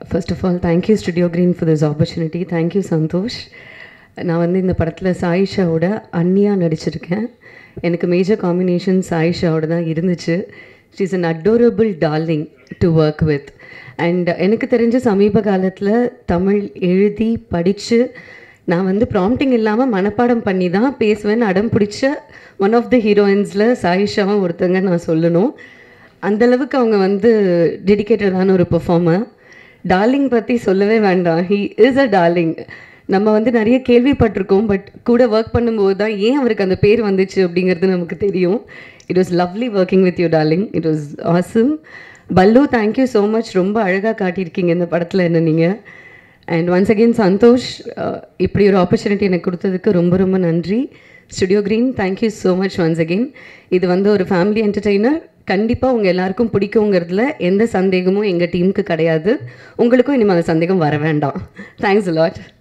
first of all thank you studio green for this opportunity thank you Santhosh நான் வந்து இந்த படத்தில் சாயிஷாவோட அண்ணியாக நடிச்சிருக்கேன் எனக்கு மேஜர் காம்பினேஷன் சாயிஷாவோட தான் இருந்துச்சு she is an adorable darling to work with and எனக்கு தெரிஞ்ச சமீப காலத்தில் தமிழ் எழுதி படித்து நான் வந்து ப்ராம்ப்டிங் இல்லாமல் மனப்பாடம் பண்ணி தான் பேசுவேன்னு அடம் பிடிச்ச ஒன் ஆஃப் த ஹீரோயின்ஸில் சாயிஷாவும் ஒருத்தங்க நான் சொல்லணும் அந்த அளவுக்கு அவங்க வந்து டெடிக்கேட்டடான ஒரு பெர்ஃபார்மர் டார்லிங் பற்றி சொல்லவே வேண்டாம் ஹீ இஸ் அ டார்லிங் நம்ம வந்து நிறைய கேள்விப்பட்டிருக்கோம் பட் கூட ஒர்க் பண்ணும்போது தான் ஏன் அவருக்கு அந்த பேர் வந்துச்சு அப்படிங்கிறது நமக்கு தெரியும் it was lovely working with you darling it was awesome பல்லு தேங்க்யூ ஸோ மச் ரொம்ப அழகாக காட்டியிருக்கீங்க இந்த படத்தில் என்ன நீங்கள் and once again Santhosh ah, இப்படி ஒரு ஆப்பர்ச்சுனிட்டி எனக்கு கொடுத்ததுக்கு ரொம்ப ரொம்ப நன்றி studio green thank you so much once again இது வந்து ஒரு ஃபேமிலி என்டர்டெய்னர் கண்டிப்பாக உங்கள் எல்லாருக்கும் பிடிக்குங்கிறதுல எந்த சந்தேகமும் எங்கள் டீமுக்கு கிடையாது உங்களுக்கும் இனிமேல் அந்த சந்தேகம் வர வேண்டாம் தேங்க்ஸ் லாட்